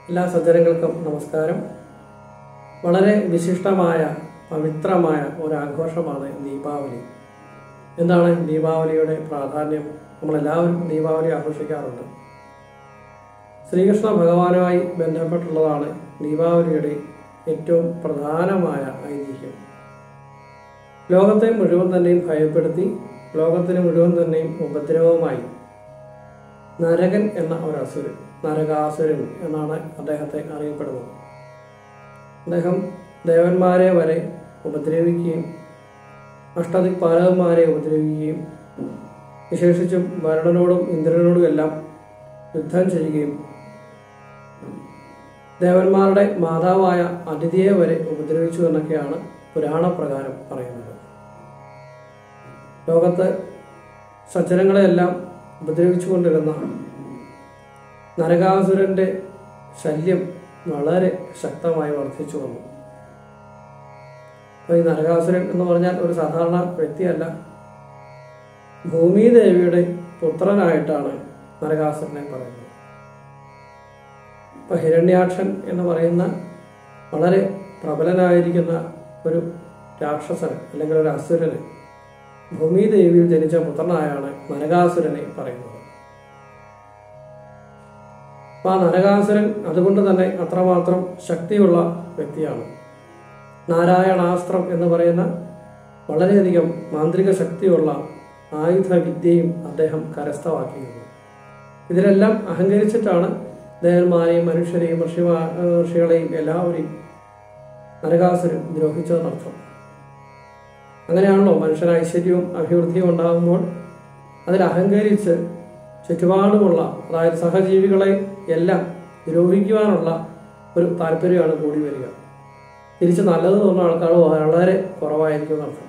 എല്ലാ സജ്ജനങ്ങൾക്കും നമസ്കാരം വളരെ വിശിഷ്ടമായ പവിത്രമായ ഒരാഘോഷമാണ് ദീപാവലി എന്താണ് ദീപാവലിയുടെ പ്രാധാന്യം നമ്മളെല്ലാവരും ദീപാവലി ആഘോഷിക്കാറുണ്ട് ശ്രീകൃഷ്ണ ഭഗവാനുമായി ബന്ധപ്പെട്ടുള്ളതാണ് ദീപാവലിയുടെ ഏറ്റവും പ്രധാനമായ ഐതിഹ്യം ലോകത്തെ മുഴുവൻ തന്നെയും ഭയപ്പെടുത്തി ലോകത്തിന് മുഴുവൻ തന്നെയും ഉപദ്രവമായി നരകൻ എന്ന ഒരു അസുരൻ നരകാസുരൻ എന്നാണ് അദ്ദേഹത്തെ അറിയപ്പെടുന്നത് അദ്ദേഹം ദേവന്മാരെ വരെ ഉപദ്രവിക്കുകയും അഷ്ടദിക്പാലകന്മാരെ ഉപദ്രവിക്കുകയും വിശേഷിച്ചും വരുണനോടും ഇന്ദ്രനോടും എല്ലാം യുദ്ധം ചെയ്യുകയും ദേവന്മാരുടെ മാതാവായ അതിഥിയെ വരെ ഉപദ്രവിച്ചു എന്നൊക്കെയാണ് പുരാണപ്രകാരം പറയുന്നത് ലോകത്ത് സജ്ജനങ്ങളെയെല്ലാം ഉപദ്രവിച്ചുകൊണ്ടിരുന്ന നരകാസുരന്റെ ശല്യം വളരെ ശക്തമായി വർദ്ധിച്ചു വന്നു അപ്പോൾ ഈ നരകാസുരൻ എന്ന് പറഞ്ഞാൽ ഒരു സാധാരണ വ്യക്തിയല്ല ഭൂമിദേവിയുടെ പുത്രനായിട്ടാണ് നരകാസുരനെ പറയുന്നത് ഇപ്പൊ ഹിരണ്യാക്ഷൻ എന്ന് പറയുന്ന വളരെ പ്രബലനായിരിക്കുന്ന ഒരു രാക്ഷസന് അല്ലെങ്കിൽ ഒരു അസുരന് ഭൂമിദേവിയിൽ ജനിച്ച പുത്രനായാണ് നരകാസുരനെ പറയുന്നത് അപ്പൊ ആ നരകാസുരൻ അതുകൊണ്ട് തന്നെ അത്രമാത്രം ശക്തിയുള്ള വ്യക്തിയാണ് നാരായണാസ്ത്രം എന്ന് പറയുന്ന വളരെയധികം മാന്ത്രിക ശക്തിയുള്ള ആയുധ വിദ്യയും അദ്ദേഹം കരസ്ഥമാക്കിയിരുന്നു ഇതിലെല്ലാം അഹങ്കരിച്ചിട്ടാണ് ദേവന്മാരെയും മനുഷ്യരെയും ഋഷിമാ ഋഷികളെയും എല്ലാവരെയും നരകാസുരൻ ദ്രോഹിച്ചതെന്നർത്ഥം അങ്ങനെയാണല്ലോ മനുഷ്യന് ഐശ്വര്യവും അഭിവൃദ്ധിയും ഉണ്ടാകുമ്പോൾ അതിൽ അഹങ്കരിച്ച് ചുറ്റുപാടുമുള്ള അതായത് സഹജീവികളെ എല്ലാം ദ്രോഹിക്കുവാനുള്ള ഒരു താല്പര്യമാണ് കൂടി വരിക തിരിച്ച് നല്ലത് തോന്നുന്ന ആൾക്കാർ വളരെ കുറവായിരിക്കും എന്നർത്ഥം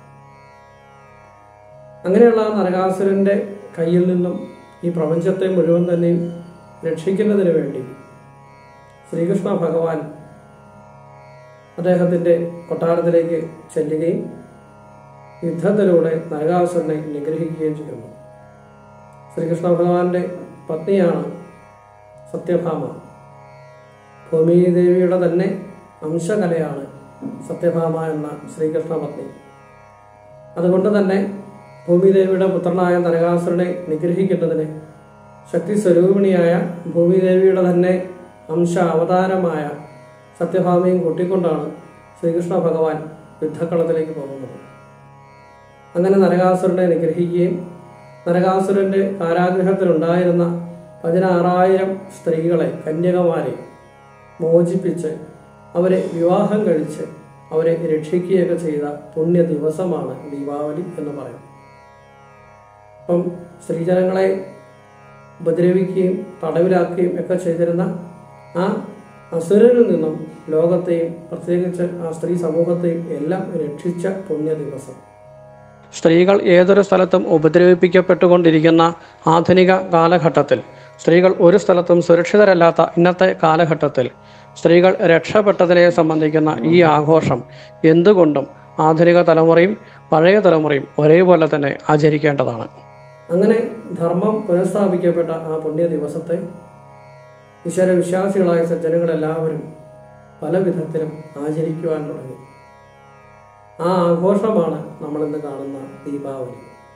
അങ്ങനെയുള്ള നരകാസുരന്റെ കയ്യിൽ നിന്നും ഈ പ്രപഞ്ചത്തെ മുഴുവൻ തന്നെയും രക്ഷിക്കുന്നതിന് വേണ്ടി ശ്രീകൃഷ്ണ ഭഗവാൻ അദ്ദേഹത്തിന്റെ കൊട്ടാരത്തിലേക്ക് ചെല്ലുകയും യുദ്ധത്തിലൂടെ നരകാസുരനെ നിഗ്രഹിക്കുകയും ചെയ്യുന്നു ശ്രീകൃഷ്ണ ഭഗവാന്റെ പത്നിയാണ് സത്യഭാമ ഭൂമിദേവിയുടെ തന്നെ അംശകലയാണ് സത്യഭാമ എന്ന ശ്രീകൃഷ്ണ പത്നി അതുകൊണ്ട് തന്നെ ഭൂമിദേവിയുടെ പുത്രനായ നരകാസുരനെ നിഗ്രഹിക്കുന്നതിന് ശക്തി സ്വരൂപിണിയായ ഭൂമിദേവിയുടെ തന്നെ അംശ അവതാരമായ സത്യഭാമയും കൂട്ടിക്കൊണ്ടാണ് ശ്രീകൃഷ്ണ ഭഗവാൻ യുദ്ധക്കളത്തിലേക്ക് പോകുന്നത് അങ്ങനെ നരകാസുരനെ നിഗ്രഹിക്കുകയും നരകാസുരന്റെ കാരാഗ്രഹത്തിലുണ്ടായിരുന്ന പതിനാറായിരം സ്ത്രീകളെ കന്യകമാരെ മോചിപ്പിച്ച് അവരെ വിവാഹം കഴിച്ച് അവരെ രക്ഷിക്കുകയൊക്കെ ചെയ്ത പുണ്യ ദിവസമാണ് ദീപാവലി എന്ന് പറയും അപ്പം സ്ത്രീജനങ്ങളെ ഉപദ്രവിക്കുകയും തടവിലാക്കുകയും ഒക്കെ ചെയ്തിരുന്ന ആ അസുരനിൽ നിന്നും ലോകത്തെയും പ്രത്യേകിച്ച് ആ സ്ത്രീ സമൂഹത്തെയും എല്ലാം രക്ഷിച്ച പുണ്യ ദിവസം സ്ത്രീകൾ ഏതൊരു സ്ഥലത്തും ഉപദ്രവിപ്പിക്കപ്പെട്ടുകൊണ്ടിരിക്കുന്ന ആധുനിക കാലഘട്ടത്തിൽ സ്ത്രീകൾ ഒരു സ്ഥലത്തും സുരക്ഷിതരല്ലാത്ത ഇന്നത്തെ കാലഘട്ടത്തിൽ സ്ത്രീകൾ രക്ഷപ്പെട്ടതിനെ സംബന്ധിക്കുന്ന ഈ ആഘോഷം എന്തുകൊണ്ടും ആധുനിക തലമുറയും പഴയ തലമുറയും ഒരേപോലെ തന്നെ ആചരിക്കേണ്ടതാണ് അങ്ങനെ ധർമ്മം പുനഃസ്ഥാപിക്കപ്പെട്ട ആ പുണ്യ ദിവസത്തെ ഈശ്വര വിശ്വാസികളായ സജ്ജനങ്ങളെല്ലാവരും പല വിധത്തിലും ആചരിക്കുവാൻ തുടങ്ങി ആ ആഘോഷമാണ് നമ്മൾ ഇന്ന് കാണുന്ന ദീപാവലി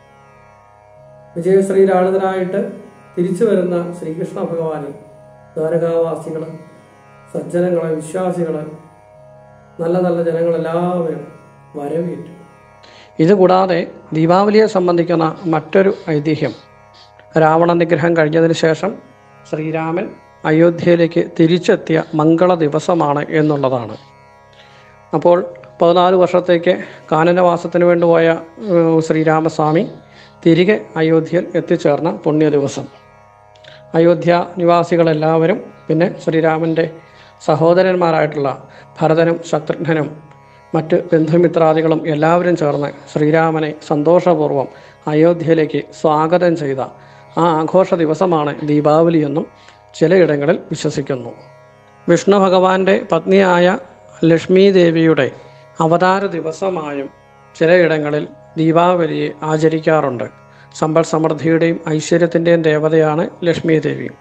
വിജയശ്രീലാളിതനായിട്ട് തിരിച്ചു വരുന്ന ശ്രീകൃഷ്ണ ഭഗവാനെ ദ്വാരകാവാസികൾ സജ്ജനങ്ങളെ വിശ്വാസികളെ നല്ല നല്ല ജനങ്ങളെല്ലാവരും വരവേറ്റു ഇതുകൂടാതെ ദീപാവലിയെ സംബന്ധിക്കുന്ന മറ്റൊരു ഐതിഹ്യം രാവണ നിഗ്രഹം കഴിഞ്ഞതിന് ശേഷം ശ്രീരാമൻ അയോധ്യയിലേക്ക് തിരിച്ചെത്തിയ മംഗള ദിവസമാണ് എന്നുള്ളതാണ് അപ്പോൾ പതിനാല് വർഷത്തേക്ക് കാനനവാസത്തിന് വേണ്ടി പോയ ഏഹ്, ശ്രീരാമസ്വാമി തിരികെ അയോധ്യയിൽ എത്തിച്ചേർന്ന പുണ്യ ദിവസം അയോധ്യ നിവാസികളെല്ലാവരും പിന്നെ ശ്രീരാമൻ്റെ സഹോദരന്മാരായിട്ടുള്ള ഭരതനും ശത്രുഘ്നനും മറ്റ് ബന്ധുമിത്രാദികളും എല്ലാവരും ചേർന്ന് ശ്രീരാമനെ സന്തോഷപൂർവ്വം അയോധ്യയിലേക്ക് സ്വാഗതം ചെയ്ത ആ ആഘോഷ ദിവസമാണ് ദീപാവലി എന്നും ചിലയിടങ്ങളിൽ വിശ്വസിക്കുന്നു വിഷ്ണു ഭഗവാന്റെ പത്നിയായ ലക്ഷ്മി ദേവിയുടെ അവതാര ദിവസമായും ചിലയിടങ്ങളിൽ ദീപാവലിയെ ആചരിക്കാറുണ്ട് സമ്പൽ സമൃദ്ധിയുടെയും ഐശ്വര്യത്തിൻ്റെയും ദേവതയാണ് ലക്ഷ്മി ദേവി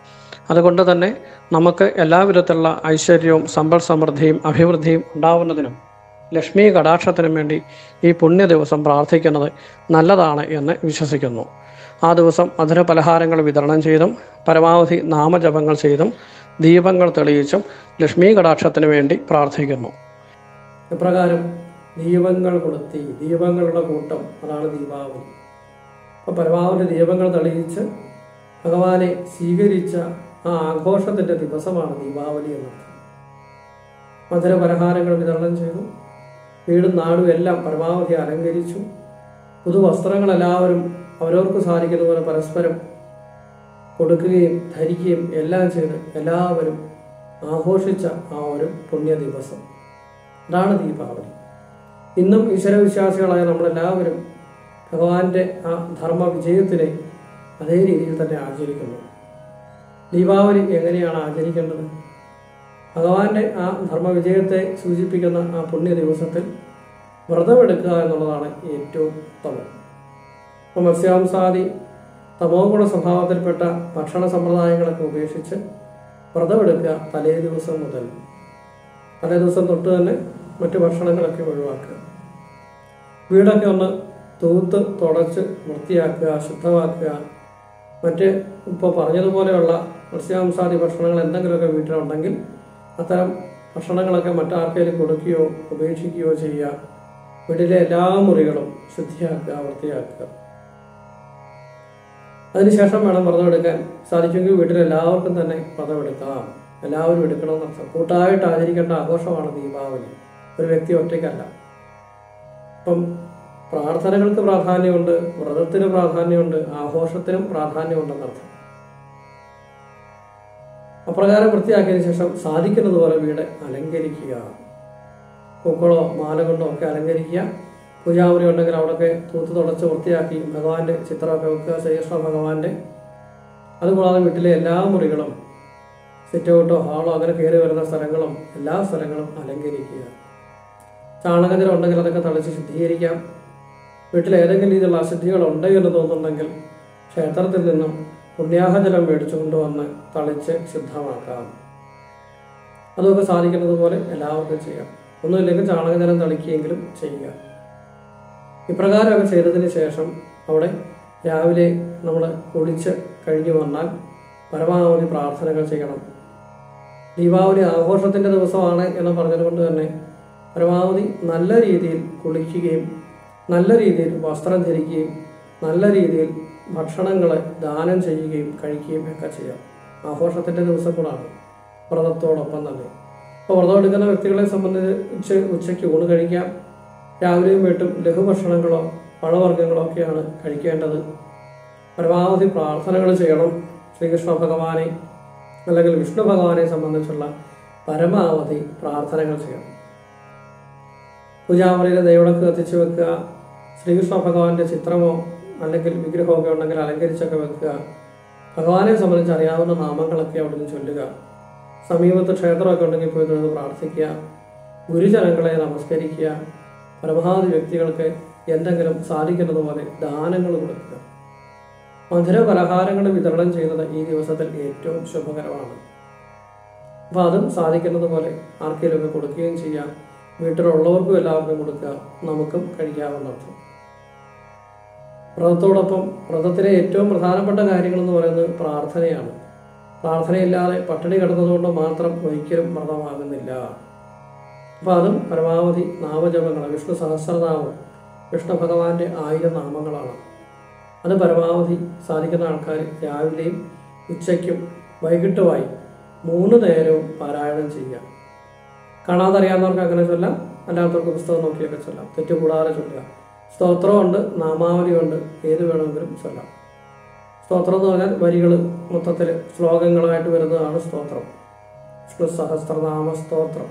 അതുകൊണ്ട് തന്നെ നമുക്ക് എല്ലാവിധത്തിലുള്ള ഐശ്വര്യവും സമ്പൽ സമൃദ്ധിയും അഭിവൃദ്ധിയും ഉണ്ടാവുന്നതിനും ലക്ഷ്മി കടാക്ഷത്തിനും വേണ്ടി ഈ പുണ്യ ദിവസം പ്രാർത്ഥിക്കുന്നത് നല്ലതാണ് എന്ന് വിശ്വസിക്കുന്നു ആ ദിവസം മധുര പലഹാരങ്ങൾ വിതരണം ചെയ്തും പരമാവധി നാമജപങ്ങൾ ചെയ്തും ദീപങ്ങൾ തെളിയിച്ചും ലക്ഷ്മി കടാക്ഷത്തിന് വേണ്ടി പ്രാർത്ഥിക്കുന്നു ഇപ്രകാരം ദീപങ്ങൾ കൊളുത്തി ദീപങ്ങളുടെ കൂട്ടം അതാണ് ദീപാവലി അപ്പോൾ പരമാവധി ദീപങ്ങൾ തെളിയിച്ച് ഭഗവാനെ സ്വീകരിച്ച ആ ആഘോഷത്തിൻ്റെ ദിവസമാണ് ദീപാവലി എന്നർത്ഥം മധുര പലഹാരങ്ങൾ വിതരണം ചെയ്തു വീടും നാടും എല്ലാം പരമാവധി അലങ്കരിച്ചു പുതുവസ്ത്രങ്ങൾ എല്ലാവരും അവരവർക്ക് സാധിക്കുന്ന പോലെ പരസ്പരം കൊടുക്കുകയും ധരിക്കുകയും എല്ലാം ചെയ്ത് എല്ലാവരും ആഘോഷിച്ച ആ ഒരു പുണ്യ ദിവസം അതാണ് ദീപാവലി ഇന്നും ഈശ്വരവിശ്വാസികളായ നമ്മളെല്ലാവരും ഭഗവാന്റെ ആ ധർമ്മ വിജയത്തിനെ അതേ രീതിയിൽ തന്നെ ആചരിക്കുന്നു ദീപാവലി എങ്ങനെയാണ് ആചരിക്കേണ്ടത് ഭഗവാന്റെ ആ ധർമ്മ വിജയത്തെ സൂചിപ്പിക്കുന്ന ആ പുണ്യ ദിവസത്തിൽ വ്രതമെടുക്കുക എന്നുള്ളതാണ് ഏറ്റവും ഉത്തമം അപ്പോൾ മത്സ്യാംസാദി തമോ ഗുണ സ്വഭാവത്തിൽപ്പെട്ട ഭക്ഷണ സമ്പ്രദായങ്ങളൊക്കെ ഉപേക്ഷിച്ച് വ്രതമെടുക്കുക തലേ ദിവസം മുതൽ തലേ ദിവസം തൊട്ട് തന്നെ മറ്റു ഭക്ഷണങ്ങളൊക്കെ ഒഴിവാക്കുക വീടൊക്കെ ഒന്ന് തൂത്ത് തുടച്ച് വൃത്തിയാക്കുക ശുദ്ധമാക്കുക മറ്റ് ഇപ്പോൾ പറഞ്ഞതുപോലെയുള്ള മത്സ്യാംസാദി ഭക്ഷണങ്ങൾ എന്തെങ്കിലുമൊക്കെ വീട്ടിലുണ്ടെങ്കിൽ അത്തരം ഭക്ഷണങ്ങളൊക്കെ മറ്റാർക്കെങ്കിലും കൊടുക്കുകയോ ഉപേക്ഷിക്കുകയോ ചെയ്യുക വീട്ടിലെ എല്ലാ മുറികളും ശുദ്ധിയാക്കുക വൃത്തിയാക്കുക അതിനുശേഷം വേണം വ്രതം എടുക്കാൻ സാധിക്കുമെങ്കിൽ വീട്ടിൽ എല്ലാവർക്കും തന്നെ വ്രതം എടുക്കാം എല്ലാവരും എടുക്കണമെന്നർത്ഥം കൂട്ടായിട്ട് ആചരിക്കേണ്ട ആഘോഷമാണ് ദീപാവലി ഒരു വ്യക്തി ഒറ്റയ്ക്കല്ല ഇപ്പം പ്രാർത്ഥനകൾക്ക് പ്രാധാന്യമുണ്ട് വ്രതത്തിന് പ്രാധാന്യമുണ്ട് ആഘോഷത്തിനും പ്രാധാന്യമുണ്ടെന്നർത്ഥം അപ്രകാരം വൃത്തിയാക്കിയതിനു ശേഷം സാധിക്കുന്നത് പോലെ വീട് അലങ്കരിക്കുക പൂക്കളോ മാല കൊണ്ടോ ഒക്കെ അലങ്കരിക്കുക പൂജാമുറി ഉണ്ടെങ്കിൽ അവിടെയൊക്കെ തൂത്ത് തുടച്ച് വൃത്തിയാക്കി ഭഗവാന്റെ ചിത്രമൊക്കെ വെക്കുക ശ്രീകൃഷ്ണ ഭഗവാന്റെ അതുകൂടാതെ വീട്ടിലെ എല്ലാ മുറികളും സിറ്റൗട്ടോ ഹാളോ അങ്ങനെ കയറി വരുന്ന സ്ഥലങ്ങളും എല്ലാ സ്ഥലങ്ങളും അലങ്കരിക്കുക ചാണകജലം ഉണ്ടെങ്കിൽ അതൊക്കെ തളിച്ച് ശുദ്ധീകരിക്കാം വീട്ടിൽ ഏതെങ്കിലും രീതിയിലുള്ള അശുദ്ധികൾ ഉണ്ട് എന്ന് തോന്നുന്നുണ്ടെങ്കിൽ ക്ഷേത്രത്തിൽ നിന്നും പുണ്യാഹജലം മേടിച്ചു കൊണ്ടുവന്ന് തളിച്ച് ശുദ്ധമാക്കാം അതൊക്കെ സാധിക്കുന്നത് പോലെ എല്ലാവർക്കും ചെയ്യാം ഒന്നുമില്ലെങ്കിൽ ചാണകജലം തളിക്കുകയെങ്കിലും ചെയ്യുക ഇപ്രകാരമൊക്കെ ചെയ്തതിന് ശേഷം അവിടെ രാവിലെ നമ്മൾ കുളിച്ച് കഴിഞ്ഞു വന്നാൽ പരമാവധി പ്രാർത്ഥനകൾ ചെയ്യണം ദീപാവലി ആഘോഷത്തിൻ്റെ ദിവസമാണ് എന്ന് പറഞ്ഞതുകൊണ്ട് തന്നെ പരമാവധി നല്ല രീതിയിൽ കുളിക്കുകയും നല്ല രീതിയിൽ വസ്ത്രം ധരിക്കുകയും നല്ല രീതിയിൽ ഭക്ഷണങ്ങൾ ദാനം ചെയ്യുകയും കഴിക്കുകയും ഒക്കെ ചെയ്യാം ആഘോഷത്തിൻ്റെ ദിവസം കൂടാണ് വ്രതത്തോടൊപ്പം തന്നെ അപ്പോൾ വ്രതം എടുക്കുന്ന വ്യക്തികളെ സംബന്ധിച്ച് ഉച്ചയ്ക്ക് ഊണ് കഴിക്കാം രാവിലെയും വീട്ടും ലഘുഭക്ഷണങ്ങളോ പഴവർഗ്ഗങ്ങളോ ഒക്കെയാണ് കഴിക്കേണ്ടത് പരമാവധി പ്രാർത്ഥനകൾ ചെയ്യണം ശ്രീകൃഷ്ണ ഭഗവാനെ അല്ലെങ്കിൽ വിഷ്ണു ഭഗവാനെ സംബന്ധിച്ചുള്ള പരമാവധി പ്രാർത്ഥനകൾ ചെയ്യണം പൂജാമുറിയിൽ നെയ്വിളക്ക് കത്തിച്ച് വെക്കുക ശ്രീകൃഷ്ണ ഭഗവാന്റെ ചിത്രമോ അല്ലെങ്കിൽ വിഗ്രഹമൊക്കെ ഉണ്ടെങ്കിൽ അലങ്കരിച്ചൊക്കെ വെക്കുക ഭഗവാനെ സംബന്ധിച്ച് അറിയാവുന്ന നാമങ്ങളൊക്കെ അവിടെ നിന്ന് ചൊല്ലുക സമീപത്ത് ക്ഷേത്രമൊക്കെ ഉണ്ടെങ്കിൽ പോയി തൊഴുത് പ്രാർത്ഥിക്കുക ഗുരുജനങ്ങളെ നമസ്കരിക്കുക പരമാവധി വ്യക്തികൾക്ക് എന്തെങ്കിലും സാധിക്കുന്നത് പോലെ ദാനങ്ങൾ കൊടുക്കുക മധുര പലഹാരങ്ങൾ വിതരണം ചെയ്യുന്നത് ഈ ദിവസത്തിൽ ഏറ്റവും ശുഭകരമാണ് അപ്പോൾ അതും സാധിക്കുന്നത് പോലെ ആർക്കെങ്കിലുമൊക്കെ കൊടുക്കുകയും ചെയ്യാം വീട്ടിലുള്ളവർക്കും എല്ലാവർക്കും കൊടുക്കുക നമുക്കും കഴിക്കാവുന്നർത്ഥം വ്രതത്തോടൊപ്പം വ്രതത്തിലെ ഏറ്റവും പ്രധാനപ്പെട്ട കാര്യങ്ങൾ എന്ന് പറയുന്നത് പ്രാർത്ഥനയാണ് പ്രാർത്ഥനയില്ലാതെ പട്ടിണി കിടന്നതുകൊണ്ട് മാത്രം ഒരിക്കലും വ്രതമാകുന്നില്ല അപ്പോൾ അതും പരമാവധി നാമജപങ്ങൾ വിഷ്ണു സഹസ്രനാമം വിഷ്ണു ഭഗവാന്റെ ആയിരം നാമങ്ങളാണ് അത് പരമാവധി സാധിക്കുന്ന ആൾക്കാർ രാവിലെയും ഉച്ചയ്ക്കും വൈകിട്ടുമായി മൂന്ന് നേരവും പാരായണം ചെയ്യുക കാണാതെ അറിയാവുന്നവർക്ക് അങ്ങനെ ചൊല്ലാം അല്ലാത്തവർക്ക് പുസ്തകം നോക്കിയൊക്കെ ചൊല്ലാം തെറ്റുകൂടാതെ ചൊല്ലുക സ്തോത്രമുണ്ട് നാമാവലിയുണ്ട് ഏത് വേണമെങ്കിലും ചൊല്ലാം സ്തോത്രം എന്ന് പറഞ്ഞാൽ വരികൾ മൊത്തത്തിൽ ശ്ലോകങ്ങളായിട്ട് വരുന്നതാണ് സ്തോത്രം വിഷ്ണു സഹസ്രനാമ സ്തോത്രം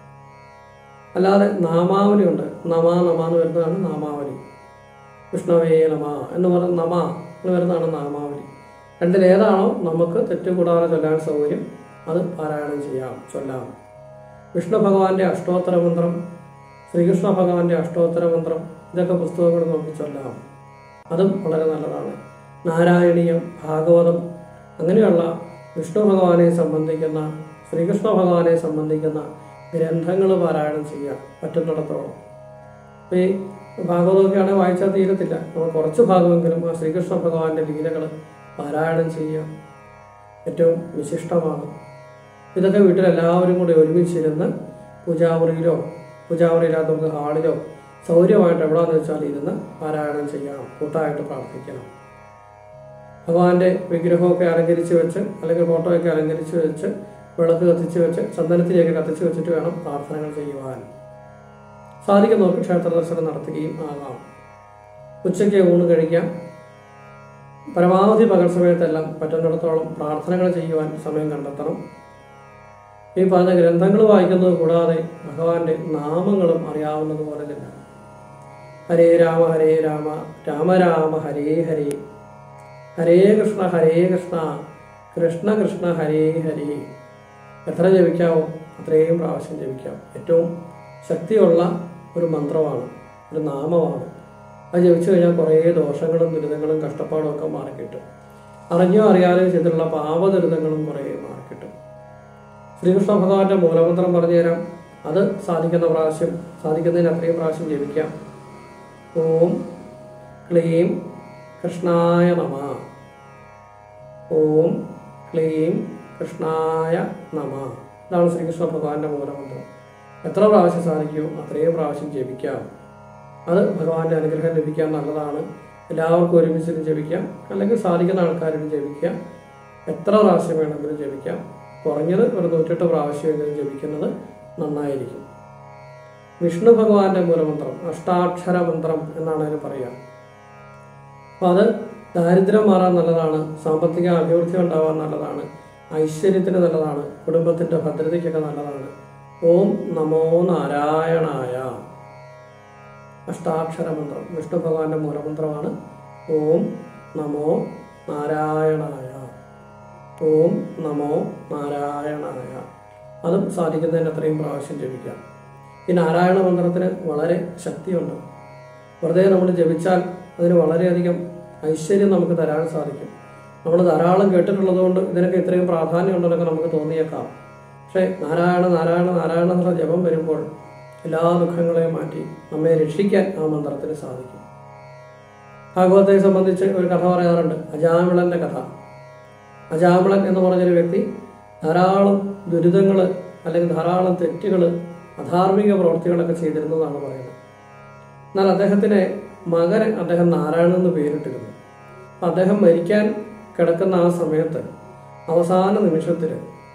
അല്ലാതെ നാമാവലിയുണ്ട് നമാ നമ എന്ന് വരുന്നതാണ് നാമാവലി വിഷ്ണവേ നമ എന്ന് പറയുന്ന നമ എന്ന് വരുന്നതാണ് നാമാവലി രണ്ടിലേതാണോ നമുക്ക് തെറ്റുകൂടാതെ ചൊല്ലാൻ സൗകര്യം അത് പാരായണം ചെയ്യാം ചൊല്ലാം വിഷ്ണു ഭഗവാന്റെ അഷ്ടോത്തര മന്ത്രം ശ്രീകൃഷ്ണ ഭഗവാന്റെ അഷ്ടോത്തര മന്ത്രം ഇതൊക്കെ പുസ്തകങ്ങൾ നോക്കി ചൊല്ലാം അതും വളരെ നല്ലതാണ് നാരായണീയം ഭാഗവതം അങ്ങനെയുള്ള വിഷ്ണു ഭഗവാനെ സംബന്ധിക്കുന്ന ശ്രീകൃഷ്ണ ഭഗവാനെ സംബന്ധിക്കുന്ന ഗ്രന്ഥങ്ങൾ പാരായണം ചെയ്യുക പറ്റുന്നിടത്തോളം അപ്പോൾ ഈ ഭാഗവതമൊക്കെയാണെങ്കിൽ വായിച്ചാൽ തീരത്തില്ല നമ്മൾ കുറച്ച് ഭാഗമെങ്കിലും ആ ശ്രീകൃഷ്ണ ഭഗവാന്റെ ലീലകൾ പാരായണം ചെയ്യുക ഏറ്റവും വിശിഷ്ടമാണ് ഇതൊക്കെ വീട്ടിൽ എല്ലാവരും കൂടി ഒരുമിച്ചിരുന്ന് പൂജാമുറിയിലോ പൂജാമുറിയില്ലാത്ത നമുക്ക് ഹാളിലോ സൗകര്യമായിട്ട് എവിടെയാണെന്ന് വെച്ചാൽ ഇരുന്ന് പാരായണം ചെയ്യണം കൂട്ടായിട്ട് പ്രാർത്ഥിക്കണം ഭഗവാന്റെ വിഗ്രഹമൊക്കെ അലങ്കരിച്ച് വെച്ച് അല്ലെങ്കിൽ ഫോട്ടോയൊക്കെ അലങ്കരിച്ച് വെച്ച് വിളക്ക് കത്തിച്ച് വെച്ച് ചന്ദനത്തിലേക്ക് കത്തിച്ച് വെച്ചിട്ട് വേണം പ്രാർത്ഥനകൾ ചെയ്യുവാൻ സാധിക്കുന്നവർക്ക് ക്ഷേത്ര ദർശനം നടത്തുകയും ആകാം ഉച്ചയ്ക്ക് ഊണ് കഴിക്കാം പരമാവധി പകൽ സമയത്തെല്ലാം പറ്റുന്നിടത്തോളം പ്രാർത്ഥനകൾ ചെയ്യുവാൻ സമയം കണ്ടെത്തണം ഈ പറഞ്ഞ ഗ്രന്ഥങ്ങൾ വായിക്കുന്നത് കൂടാതെ ഭഗവാന്റെ നാമങ്ങളും അറിയാവുന്നത് പോലെ തന്നെ ഹരേ രാമ ഹരേ രാമ രാമ രാമ ഹരേ ഹരേ ഹരേ കൃഷ്ണ ഹരേ കൃഷ്ണ കൃഷ്ണ കൃഷ്ണ ഹരേ ഹരേ എത്ര ജപിക്കാവോ അത്രയും പ്രാവശ്യം ജപിക്കാം ഏറ്റവും ശക്തിയുള്ള ഒരു മന്ത്രമാണ് ഒരു നാമമാണ് അത് ജപിച്ചു കഴിഞ്ഞാൽ കുറേ ദോഷങ്ങളും ദുരിതങ്ങളും കഷ്ടപ്പാടും ഒക്കെ മാറിക്കിട്ടും അറിഞ്ഞോ അറിയാതെ ചെയ്തിട്ടുള്ള പാപദുരിതങ്ങളും കുറേ മാറിക്കിട്ടും ശ്രീകൃഷ്ണ ഭഗവാന്റെ മൂലമന്ത്രം പറഞ്ഞു തരാം അത് സാധിക്കുന്ന പ്രാവശ്യം സാധിക്കുന്നതിന് അത്രയും പ്രാവശ്യം ജപിക്കാം ഓം ക്ലീം കൃഷ്ണായ നമ ഓം ക്ലീം കൃഷ്ണായ നമ ഇതാണ് ശ്രീകൃഷ്ണ ഭഗവാന്റെ മൂലമന്ത്രം എത്ര പ്രാവശ്യം സാധിക്കുമോ അത്രയും പ്രാവശ്യം ജപിക്കാം അത് ഭഗവാന്റെ അനുഗ്രഹം ലഭിക്കാൻ നല്ലതാണ് എല്ലാവർക്കും ഒരുമിച്ചിട്ട് ജപിക്കാം അല്ലെങ്കിൽ സാധിക്കുന്ന ആൾക്കാരും ജപിക്കാം എത്ര പ്രാവശ്യം വേണമെങ്കിലും ജപിക്കാം കുറഞ്ഞത് ഒരു നൂറ്റെട്ട് പ്രാവശ്യമെങ്കിലും ജപിക്കുന്നത് നന്നായിരിക്കും വിഷ്ണു ഭഗവാന്റെ മൂലമന്ത്രം അഷ്ടാക്ഷര മന്ത്രം എന്നാണ് അതിന് പറയുക അപ്പം അത് ദാരിദ്ര്യം മാറാൻ നല്ലതാണ് സാമ്പത്തിക അഭിവൃദ്ധി ഉണ്ടാവാൻ നല്ലതാണ് ഐശ്വര്യത്തിന് നല്ലതാണ് കുടുംബത്തിന്റെ ഭദ്രതയ്ക്കൊക്കെ നല്ലതാണ് ഓം നമോ നാരായണായ അഷ്ടാക്ഷര മന്ത്രം വിഷ്ണു ഭഗവാന്റെ മൂലമന്ത്രമാണ് ഓം നമോ നാരായണായ ഓം നമോ നാരായണായ അതും സാധിക്കുന്നതിന് അത്രയും പ്രാവശ്യം ജപിക്കാം ഈ നാരായണ മന്ത്രത്തിന് വളരെ ശക്തിയുണ്ട് വെറുതെ നമ്മൾ ജപിച്ചാൽ അതിന് വളരെയധികം ഐശ്വര്യം നമുക്ക് തരാൻ സാധിക്കും നമ്മൾ ധാരാളം കേട്ടിട്ടുള്ളത് കൊണ്ട് ഇതിനൊക്കെ ഇത്രയും പ്രാധാന്യം ഉണ്ടെന്നൊക്കെ നമുക്ക് തോന്നിയേക്കാം പക്ഷേ നാരായണ നാരായണ നാരായണ എന്നുള്ള ജപം വരുമ്പോൾ എല്ലാ ദുഃഖങ്ങളെയും മാറ്റി നമ്മെ രക്ഷിക്കാൻ ആ മന്ത്രത്തിന് സാധിക്കും ഭാഗവത്തെ സംബന്ധിച്ച് ഒരു കഥ പറയാറുണ്ട് അജാമിളന്റെ കഥ അജാമിളൻ എന്ന് പറഞ്ഞൊരു വ്യക്തി ധാരാളം ദുരിതങ്ങൾ അല്ലെങ്കിൽ ധാരാളം തെറ്റുകൾ അധാർമിക പ്രവൃത്തികളൊക്കെ ചെയ്തിരുന്നതാണ് പറയുന്നത് എന്നാൽ അദ്ദേഹത്തിന് മകന് അദ്ദേഹം നാരായണൻ എന്ന് പേരിട്ടിരുന്നു അപ്പം അദ്ദേഹം മരിക്കാൻ കിടക്കുന്ന ആ സമയത്ത് അവസാന നിമിഷത്തിൽ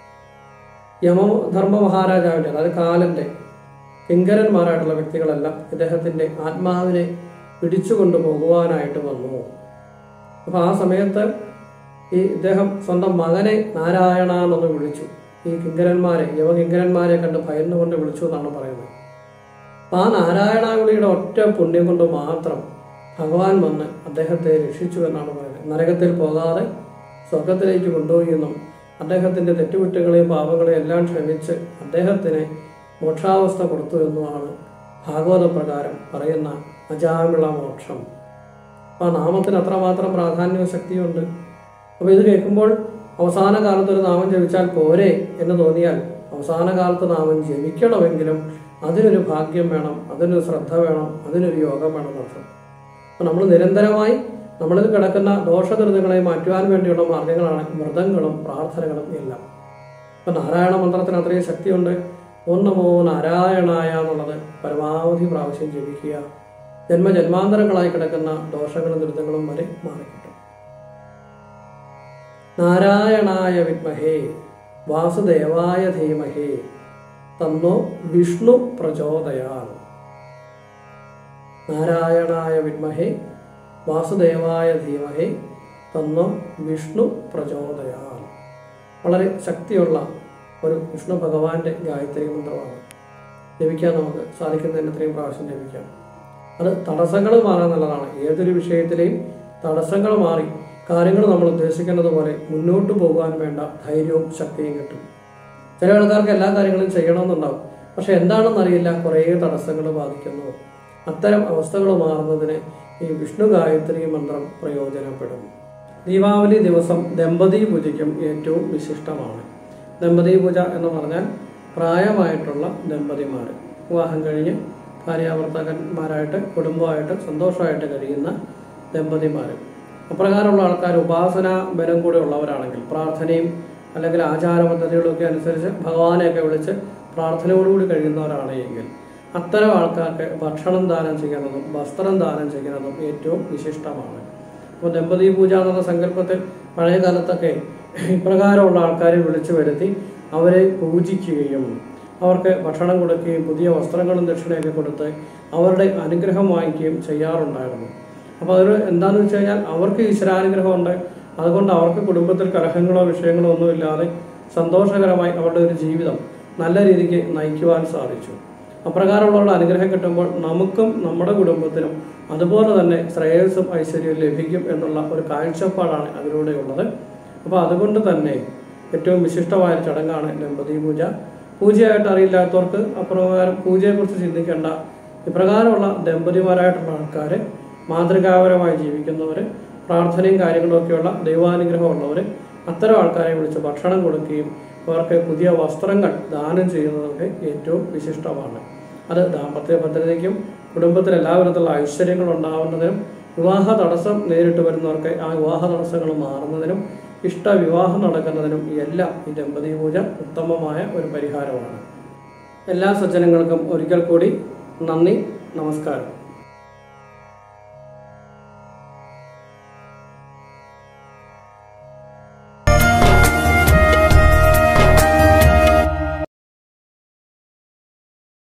യമധർമ്മ മഹാരാജാവിൻ്റെ അതായത് കാലന്റെ കിങ്കരന്മാരായിട്ടുള്ള വ്യക്തികളെല്ലാം ഇദ്ദേഹത്തിന്റെ ആത്മാവിനെ പിടിച്ചുകൊണ്ട് പോകുവാനായിട്ട് വന്നു അപ്പൊ ആ സമയത്ത് ഈ ഇദ്ദേഹം സ്വന്തം മകനെ നാരായണ എന്നൊന്ന് വിളിച്ചു ഈ കിങ്കരന്മാരെ യവകിങ്കരന്മാരെ കണ്ട് ഭയന്നുകൊണ്ട് വിളിച്ചു എന്നാണ് പറയുന്നത് അപ്പൊ ആ നാരായണാകുളിയുടെ ഒറ്റ പുണ്യം കൊണ്ട് മാത്രം ഭഗവാൻ വന്ന് അദ്ദേഹത്തെ രക്ഷിച്ചു എന്നാണ് പറയുന്നത് നരകത്തിൽ പോകാതെ സ്വർഗത്തിലേക്ക് കൊണ്ടുപോയി എന്നും അദ്ദേഹത്തിന്റെ തെറ്റുകുറ്റങ്ങളെയും പാപങ്ങളെയും എല്ലാം ക്ഷമിച്ച് അദ്ദേഹത്തിന് മോക്ഷാവസ്ഥ കൊടുത്തു എന്നുമാണ് ഭാഗവത പ്രകാരം പറയുന്ന അജാമിള മോക്ഷം അപ്പൊ ആ നാമത്തിന് അത്രമാത്രം പ്രാധാന്യവും ശക്തിയുണ്ട് അപ്പൊ ഇത് കേൾക്കുമ്പോൾ അവസാന കാലത്ത് ഒരു നാമം ജപിച്ചാൽ പോരെ എന്ന് തോന്നിയാൽ അവസാന കാലത്ത് നാമം ജപിക്കണമെങ്കിലും അതിനൊരു ഭാഗ്യം വേണം അതിനൊരു ശ്രദ്ധ വേണം അതിനൊരു യോഗം വേണം എന്നർത്ഥം അപ്പൊ നമ്മൾ നിരന്തരമായി നമ്മളിൽ കിടക്കുന്ന ദോഷദുരിതങ്ങളെ മാറ്റുവാൻ വേണ്ടിയുള്ള മാർഗങ്ങളാണ് വ്രതങ്ങളും പ്രാർത്ഥനകളും എല്ലാം അപ്പൊ നാരായണ മന്ത്രത്തിന് അത്രയും ശക്തിയുണ്ട് ഓം നമോ നാരായണായ എന്നുള്ളത് പരമാവധി പ്രാവശ്യം ജപിക്കുക ജന്മജന്മാന്തരങ്ങളായി കിടക്കുന്ന ദോഷങ്ങളും ദുരിതങ്ങളും വരെ മാറിക്കിട്ടും നാരായണായ വിദ്മഹേ വാസുദേവായ ധീമഹേ തന്നോ വിഷ്ണു പ്രചോദയാൽ നാരായണായ വിദ്മഹേ വാസുദേവായ ധീമഹേ തന്നോ വിഷ്ണു പ്രചോദയാൽ വളരെ ശക്തിയുള്ള ഒരു വിഷ്ണു ഭഗവാന്റെ ഗായത്രി മന്ത്രമാണ് ജപിക്കാൻ നമുക്ക് സാധിക്കുന്നതിന് അത്രയും പ്രാവശ്യം ജപിക്കാം അത് തടസ്സങ്ങൾ മാറാൻ നല്ലതാണ് ഏതൊരു വിഷയത്തിലെയും തടസ്സങ്ങൾ മാറി കാര്യങ്ങൾ നമ്മൾ ഉദ്ദേശിക്കുന്നത് പോലെ മുന്നോട്ട് പോകാൻ വേണ്ട ധൈര്യവും ശക്തിയും കിട്ടും ചില ആൾക്കാർക്ക് എല്ലാ കാര്യങ്ങളും ചെയ്യണമെന്നുണ്ടാവും പക്ഷെ എന്താണെന്നറിയില്ല കുറേ തടസ്സങ്ങൾ ബാധിക്കുന്നു അത്തരം അവസ്ഥകൾ മാറുന്നതിന് ഈ വിഷ്ണു ഗായത്രി മന്ത്രം പ്രയോജനപ്പെടും ദീപാവലി ദിവസം ദമ്പതി പൂജയ്ക്കും ഏറ്റവും വിശിഷ്ടമാണ് ദമ്പതി പൂജ എന്ന് പറഞ്ഞാൽ പ്രായമായിട്ടുള്ള ദമ്പതിമാർ വിവാഹം കഴിഞ്ഞ് ഭാര്യാഭർത്താക്കന്മാരായിട്ട് കുടുംബമായിട്ട് സന്തോഷമായിട്ട് കഴിയുന്ന ദമ്പതിമാർ അപ്രകാരമുള്ള ആൾക്കാർ ഉപാസന ബലം കൂടെ ഉള്ളവരാണെങ്കിൽ പ്രാർത്ഥനയും അല്ലെങ്കിൽ ആചാര പദ്ധതികളൊക്കെ അനുസരിച്ച് ഭഗവാനെയൊക്കെ വിളിച്ച് പ്രാർത്ഥനയോടുകൂടി കഴിയുന്നവരാണ് എങ്കിൽ അത്തരം ആൾക്കാർക്ക് ഭക്ഷണം ദാനം ചെയ്യുന്നതും വസ്ത്രം ദാനം ചെയ്യുന്നതും ഏറ്റവും വിശിഷ്ടമാണ് അപ്പോൾ ദമ്പതി പൂജ എന്നുള്ള സങ്കല്പത്തിൽ പഴയ കാലത്തൊക്കെ ഇപ്രകാരമുള്ള ആൾക്കാരെ വിളിച്ചു വരുത്തി അവരെ പൂജിക്കുകയും അവർക്ക് ഭക്ഷണം കൊടുക്കുകയും പുതിയ വസ്ത്രങ്ങളും ദക്ഷിണയൊക്കെ കൊടുത്ത് അവരുടെ അനുഗ്രഹം വാങ്ങിക്കുകയും ചെയ്യാറുണ്ടായിരുന്നു അപ്പോൾ അത് എന്താണെന്ന് വെച്ച് കഴിഞ്ഞാൽ അവർക്ക് ഈശ്വരാനുഗ്രഹമുണ്ട് അതുകൊണ്ട് അവർക്ക് കുടുംബത്തിൽ കലഹങ്ങളോ വിഷയങ്ങളോ ഒന്നുമില്ലാതെ സന്തോഷകരമായി അവരുടെ ഒരു ജീവിതം നല്ല രീതിക്ക് നയിക്കുവാൻ സാധിച്ചു അപ്രകാരമുള്ള അനുഗ്രഹം കിട്ടുമ്പോൾ നമുക്കും നമ്മുടെ കുടുംബത്തിനും അതുപോലെ തന്നെ ശ്രേയസ്സും ഐശ്വര്യവും ലഭിക്കും എന്നുള്ള ഒരു കാഴ്ചപ്പാടാണ് അതിലൂടെയുള്ളത് അപ്പോൾ അതുകൊണ്ട് തന്നെ ഏറ്റവും വിശിഷ്ടമായ ഒരു ചടങ്ങാണ് ദമ്പതി പൂജ പൂജയായിട്ട് അറിയില്ലാത്തവർക്ക് അപ്രകാരം പൂജയെക്കുറിച്ച് ചിന്തിക്കേണ്ട ഇപ്രകാരമുള്ള ദമ്പതിമാരായിട്ടുള്ള ആൾക്കാർ മാതൃകാപരമായി ജീവിക്കുന്നവർ പ്രാർത്ഥനയും കാര്യങ്ങളും ഒക്കെയുള്ള ദൈവാനുഗ്രഹമുള്ളവർ അത്തരം ആൾക്കാരെ വിളിച്ച് ഭക്ഷണം കൊടുക്കുകയും അവർക്ക് പുതിയ വസ്ത്രങ്ങൾ ദാനം ചെയ്യുന്നതൊക്കെ ഏറ്റവും വിശിഷ്ടമാണ് അത് ദാമ്പത്യ ഭദ്രതയ്ക്കും കുടുംബത്തിൽ എല്ലാ വിധത്തിലുള്ള ഐശ്വര്യങ്ങൾ ഉണ്ടാവുന്നതിനും വിവാഹ തടസ്സം നേരിട്ട് വരുന്നവർക്ക് ആ വിവാഹ തടസ്സങ്ങൾ മാറുന്നതിനും ഇഷ്ട വിവാഹം നടക്കുന്നതിനും എല്ലാം ഈ ദമ്പതി പൂജ ഉത്തമമായ ഒരു പരിഹാരമാണ് എല്ലാ സജ്ജനങ്ങൾക്കും ഒരിക്കൽ കൂടി നന്ദി നമസ്കാരം